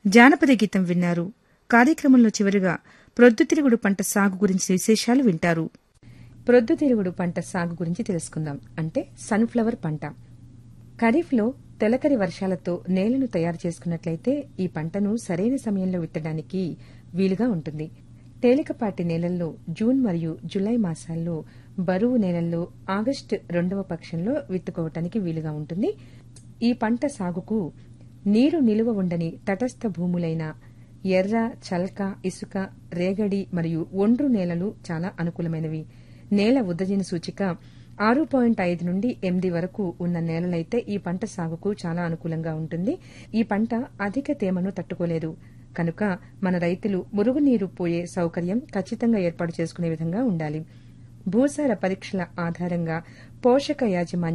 జానపద గీతం విన్నారు కార్యక్రమంలో చివరిగా ప్రొద్దుతిరుగుడు పంట సాగు గురించి విశేషాలు వింటారు ప్రొద్దుతిరుగుడు పంట సాగు గురించి తెలుసుకుందాం అంటే సన్ఫ్లవర్ పంట ఖరీఫ్లో తెలకరి వర్షాలతో నేలను తయారు చేసుకున్నట్లయితే ఈ పంటను సరైన సమయంలో విత్తడానికి వీలుగా ఉంటుంది తేలికపాటి నేలల్లో జూన్ మరియు జులై మాసాల్లో బరువు నేలల్లో ఆగస్టు రెండవ పక్షంలో విత్తుకోవటానికి వీలుగా ఉంటుంది ఈ పంట సాగుకు నీరు నిలువ ఉండని తటస్థ భూములైన ఎర్ర చల్క ఇసుక రేగడి మరియు ఒండ్రు నేలలు చాలా అనుకూలమైనవి నేల ఉద్దజన సూచిక ఆరు పాయింట్ ఐదు నుండి ఎనిమిది వరకు ఉన్న నేలలైతే ఈ పంట సాగుకు చాలా అనుకూలంగా ఉంటుంది ఈ పంట అధిక తేమను తట్టుకోలేదు కనుక మన రైతులు మురుగునీరు పోయే సౌకర్యం ఖచ్చితంగా ఏర్పాటు చేసుకునే విధంగా ఉండాలి భూసార పరీక్షల ఆధారంగా పోషక యాజమాన్యం